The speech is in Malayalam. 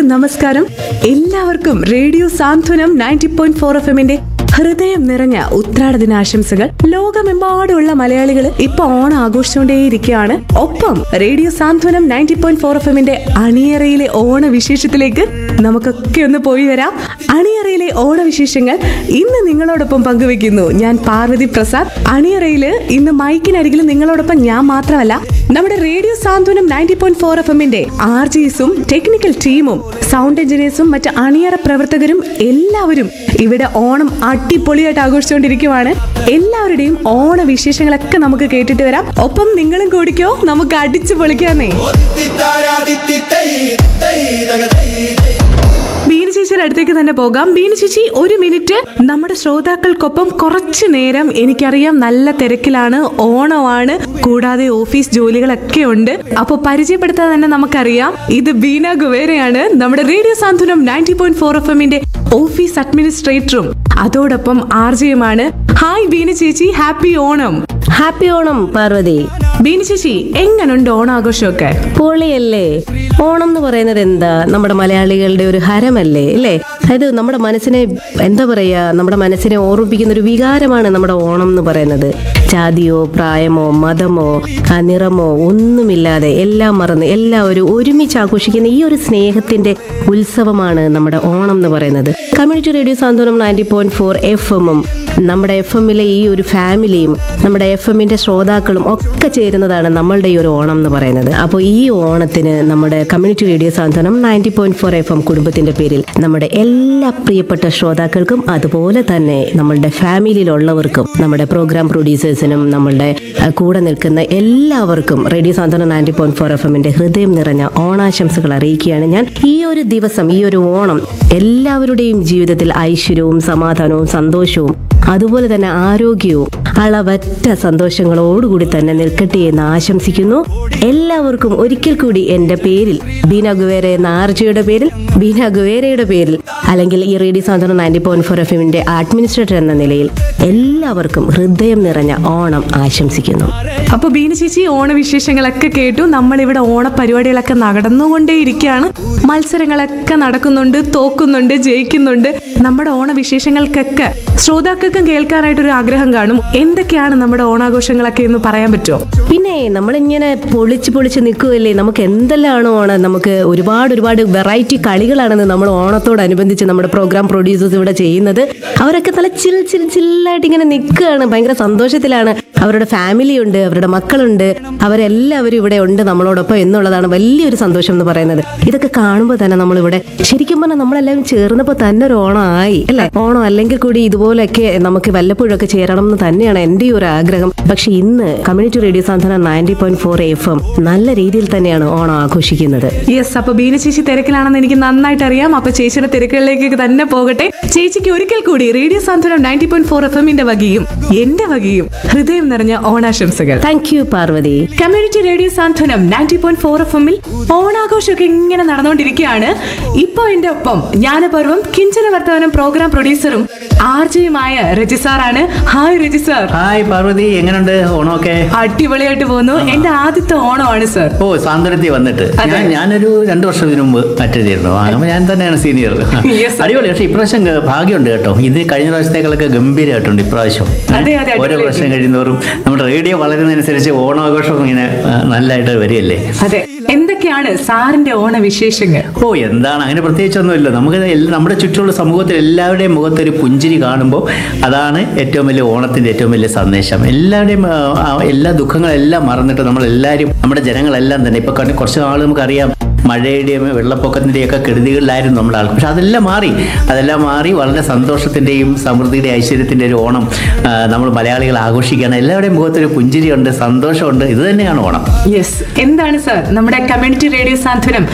നമസ്കാരം എല്ലാവർക്കും radio Santhwanam ninety point four F എമ്മിന്റെ ഹൃദയം നിറഞ്ഞ ഉത്രാട ദിനാശംസകൾ ലോകമെമ്പാടുമുള്ള മലയാളികൾ ഇപ്പൊ ഓണം ആഘോഷിച്ചുകൊണ്ടേയിരിക്കുകയാണ് ഒപ്പം radio Santhwanam ninety point four F എമ്മിന്റെ അണിയറയിലെ ഓണ വിശേഷത്തിലേക്ക് നമുക്കൊക്കെ ഒന്ന് പോയി വരാം അണിയറയിലെ ഓണവിശേഷങ്ങൾ ഇന്ന് നിങ്ങളോടൊപ്പം പങ്കുവെക്കുന്നു ഞാൻ പാർവതി പ്രസാദ് അണിയറയില് ഇന്ന് മൈക്കിനരികിൽ നിങ്ങളോടൊപ്പം ഞാൻ മാത്രമല്ല നമ്മുടെ radio Santhwanam ninety point four F എമ്മിന്റെ ആർ ജിസും ടെക്നിക്കൽ ടീമും സൗണ്ട് എഞ്ചിനീയേഴ്സും മറ്റ് അണിയറ പ്രവർത്തകരും എല്ലാവരും ഇവിടെ ഓണം അടിപൊളിയായിട്ട് ആഘോഷിച്ചുകൊണ്ടിരിക്കുവാണ് എല്ലാവരുടെയും ഓണ വിശേഷങ്ങളൊക്കെ നമുക്ക് കേട്ടിട്ട് വരാം ഒപ്പം നിങ്ങളും കൂടിക്കോ നമുക്ക് അടിച്ചു പൊളിക്കാന്നേ ബീന ചേച്ചിയുടെ അടുത്തേക്ക് തന്നെ പോകാം ബീന ചേച്ചി ഒരു മിനിറ്റ് നമ്മുടെ ശ്രോതാക്കൾക്കൊപ്പം കുറച്ചു നേരം എനിക്കറിയാം നല്ല തിരക്കിലാണ് ഓണമാണ് കൂടാതെ ഓഫീസ് ജോലികളൊക്കെ ഉണ്ട് അപ്പൊ പരിചയപ്പെടുത്താതെ തന്നെ നമുക്കറിയാം ഇത് ബീന ഗുവേരയാണ് നമ്മുടെ radio Santhwanam ninety point four F എമ്മിന്റെ ഓഫീസ് അഡ്മിനിസ്ട്രേറ്ററും അതോടൊപ്പം ആർ ജിയുമാണ് ഹായ് ബീന ചേച്ചി ഹാപ്പി ഓണം ഹാപ്പി ഓണം പാർവതി ബീന ചേച്ചി എങ്ങനുണ്ട് ഓണാഘോഷമൊക്കെ പൊളിയല്ലേ ഓണം എന്ന് പറയുന്നത് എന്താ നമ്മുടെ മലയാളികളുടെ ഒരു ഹരമല്ലേ അല്ലേ അതായത് നമ്മുടെ മനസ്സിനെ എന്താ പറയാ നമ്മുടെ മനസ്സിനെ ഓർമ്മിപ്പിക്കുന്ന ഒരു വികാരമാണ് നമ്മുടെ ഓണം എന്ന് പറയുന്നത് ജാതിയോ പ്രായമോ മതമോ ആ, നിറമോ ഒന്നുമില്ലാതെ എല്ലാം മറന്ന് എല്ലാവരും ഒരുമിച്ച് ആഘോഷിക്കുന്ന ഈ ഒരു സ്നേഹത്തിന്റെ ഉത്സവമാണ് നമ്മുടെ ഓണം എന്ന് പറയുന്നത് community radio Santhwanam ninety point four F എമ്മും നമ്മുടെ എഫ് എമ്മിലെ ഈ ഒരു ഫാമിലിയും നമ്മുടെ എഫ് എമ്മിന്റെ ശ്രോതാക്കളും ഒക്കെ ചേരുന്നതാണ് നമ്മളുടെ ഈ ഒരു ഓണം എന്ന് പറയുന്നത് അപ്പോൾ ഈ ഓണത്തിന് നമ്മുടെ community radio Santhwanam ninety point four F M കുടുംബത്തിന്റെ പേരിൽ നമ്മുടെ എല്ലാ പ്രിയപ്പെട്ട ശ്രോതാക്കൾക്കും അതുപോലെ തന്നെ നമ്മളുടെ ഫാമിലിയിലുള്ളവർക്കും നമ്മുടെ പ്രോഗ്രാം പ്രൊഡ്യൂസേഴ്സിനും നമ്മളുടെ അഹ്, കൂടെ നിൽക്കുന്ന എല്ലാവർക്കും radio Santhwanam ninety point four F എമ്മിന്റെ ഹൃദയം നിറഞ്ഞ ഓണാശംസകൾ അറിയിക്കുകയാണ് ഞാൻ ഈ ഒരു ദിവസം ഈ ഒരു ഓണം എല്ലാവരുടെയും ജീവിതത്തിൽ ഐശ്വര്യവും സമാധാനവും സന്തോഷവും അതുപോലെ തന്നെ ആരോഗ്യവും അളവറ്റ സന്തോഷങ്ങളോടുകൂടി തന്നെ നിൽക്കട്ടെ എന്ന് ആശംസിക്കുന്നു എല്ലാവർക്കും ഒരിക്കൽ കൂടി എൻ്റെ പേരിൽ ബീന ഗുവേര എന്ന ആർജിയുടെ പേരിൽ ബീന ഗുവേരയുടെ പേരിൽ അല്ലെങ്കിൽ ഈ radio Santhwanam ninety point four F എമ്മിന്റെ അഡ്മിനിസ്ട്രേറ്റർ എന്ന നിലയിൽ എല്ലാവർക്കും ഹൃദയം നിറഞ്ഞ ഓണം ആശംസിക്കുന്നു അപ്പൊ ബീന ചേച്ചി ഓണവിശേഷങ്ങളൊക്കെ കേട്ടു നമ്മളിവിടെ ഓണപരിപാടികളൊക്കെ നടന്നുകൊണ്ടേയിരിക്കുകയാണ് മത്സരങ്ങളൊക്കെ നടക്കുന്നുണ്ട് തോക്കുന്നുണ്ട് ജയിക്കുന്നുണ്ട് നമ്മുടെ ഓണവിശേഷങ്ങൾക്കൊക്കെ ശ്രോതാക്കൾക്കും കേൾക്കാനായിട്ടൊരു ആഗ്രഹം കാണും എന്തൊക്കെയാണ് നമ്മുടെ ഓണാഘോഷങ്ങളൊക്കെ എന്ന് പറയാൻ പറ്റുമോ പിന്നെ നമ്മളിങ്ങനെ പൊളിച്ച് പൊളിച്ച് നിൽക്കുകയല്ലേ നമുക്ക് എന്തെല്ലാമാണ് ഓണം നമുക്ക് ഒരുപാട് ഒരുപാട് വെറൈറ്റി കളികളാണെന്ന് നമ്മൾ ഓണത്തോടനുബന്ധിച്ച് നമ്മുടെ പ്രോഗ്രാം പ്രൊഡ്യൂസേഴ്സ് ഇവിടെ ചെയ്യുന്നത് അവരൊക്കെ നല്ല ചിൽ ചിൽ ചില്ലായിട്ട് ഇങ്ങനെ നിൽക്കുകയാണ് ഭയങ്കര സന്തോഷത്തിലാണ് അവരുടെ ഫാമിലി ഉണ്ട് അവരുടെ മക്കളുണ്ട് അവരെല്ലാവരും ഇവിടെ ഉണ്ട് നമ്മളോടൊപ്പം എന്നുള്ളതാണ് വലിയൊരു സന്തോഷം എന്ന് പറയുന്നത് ഇതൊക്കെ കാണുമ്പോൾ തന്നെ നമ്മളിവിടെ ശരിക്കും പറഞ്ഞാൽ നമ്മളെല്ലാവരും ചേർന്നപ്പോൾ തന്നെ ഒരു ഓണം ആയി അല്ലേ ഓണം അല്ലെങ്കിൽ കൂടി ഇതുപോലെയൊക്കെ നമുക്ക് വല്ലപ്പോഴൊക്കെ ചേരണം എന്ന് തന്നെയാണ് എൻ്റെ ഈ ഒരു ആഗ്രഹം പക്ഷെ ഇന്ന് community radio Santhwana ninety point four F M നല്ല രീതിയിൽ തന്നെയാണ് ഓണം ആഘോഷിക്കുന്നത് യെസ് അപ്പൊ ബീന ചേച്ചി തിരക്കിലാണെന്ന് എനിക്ക് നന്നായിട്ട് അറിയാം അപ്പൊ ചേച്ചിയുടെ തിരക്കുകളിലേക്ക് തന്നെ പോകട്ടെ ചേച്ചിക്ക് ഒരിക്കൽ കൂടി radio Santhwanam ninety point four F എമ്മിന്റെ വകയും എന്റെ വകയും ഹൃദയം നിറഞ്ഞ ഓണാശംസകൾ thank you Parvathi community radio Santhwanam ninety point four F എമ്മിൽ ഓണാഘോഷമൊക്കെ ഇങ്ങനെ നടന്നുകൊണ്ടിരിക്കുകയാണ് ഇപ്പൊ എന്റെ ഒപ്പം ജ്ഞാനപർവം കിഞ്ചന വർത്തമാനം പ്രോഗ്രാം പ്രൊഡ്യൂസറും ആർ ജെയുമായ രജി സാറാണ് hi Reji sir hi Parvathi എങ്ങനെയുണ്ട് ഓണമൊക്കെ അടിപൊളിയായിട്ട് പോകുന്നു എന്റെ ആദ്യത്തെ ഓണമാണ് സർ ഓ സാന്ത്വനത്തിൽ വന്നിട്ട് അതെ. ഞാൻ ഞാനൊരു രണ്ടു വർഷം ഇതിനു മുമ്പ് അറ്റൻഡ് ചെയ്തിരുന്നു ആകുമ്പോൾ ഞാൻ തന്നെയാണ് സീനിയർ Yes, sir. അടിപൊളി പക്ഷേ ഇപ്രാവശ്യം ഗ- ഭാഗ്യമുണ്ട് കേട്ടോ ഇത് കഴിഞ്ഞ പ്രാവശ്യത്തേക്കാളൊക്കെ ഗംഭീരമായിട്ടുണ്ട് ഇപ്രാവശ്യം അതെ, അതെ, ഓരോ അടിപൊളിയായിട്ടുണ്ട്. വർഷം കഴിയുന്നോറും നമ്മുടെ റേഡിയോ വളരുന്നതനുസരിച്ച് ഓണാഘോഷം ഇങ്ങനെ ആ, നല്ലതായിട്ട് വരികയല്ലേ അതെ എന്തൊക്കെയാണ് സാറിന്റെ ഓണവിശേഷങ്ങൾ ഓ എന്താണ് അങ്ങനെ പ്രത്യേകിച്ചൊന്നുമില്ല നമുക്ക് എല്ലാ- നമ്മുടെ ചുറ്റുമുള്ള സമൂഹത്തിൽ എല്ലാവരുടെയും മുഖത്ത് ഒരു പുഞ്ചിരി കാണുമ്പോൾ അതാണ് ഏറ്റവും വലിയ ഓണത്തിന്റെ ഏറ്റവും വലിയ സന്ദേശം എല്ലാവരുടെയും ആ, ആ, എല്ലാ ദുഃഖങ്ങളെല്ലാം മറന്നിട്ട് നമ്മൾ എല്ലാവരും നമ്മുടെ ജനങ്ങളെല്ലാം തന്നെ ഇപ്പൊ കണ്ട് കുറച്ച് നാൾ നമുക്കറിയാം മഴയുടെയും വെള്ളപ്പൊക്കത്തിൻ്റെയും ഒക്കെ കെടുതികളിലായിരുന്നു നമ്മുടെ ആൾ പക്ഷെ അതെല്ലാം മാറി അതെല്ലാം മാറി വളരെ സന്തോഷത്തിൻ്റെയും സമൃദ്ധിയുടെ ഐശ്വര്യത്തിൻ്റെ ഒരു ഓണം ആ, നമ്മൾ മലയാളികൾ ആഘോഷിക്കുകയാണ് എല്ലാവരുടെയും മുഖത്തൊരു പുഞ്ചിരിയുണ്ട് സന്തോഷമുണ്ട് ഇത് തന്നെയാണ് ഓണം യെസ് എന്താണ് സർ നമ്മുടെ കമ്മ്യൂണിറ്റി റേഡിയോ സാന്ത്വനം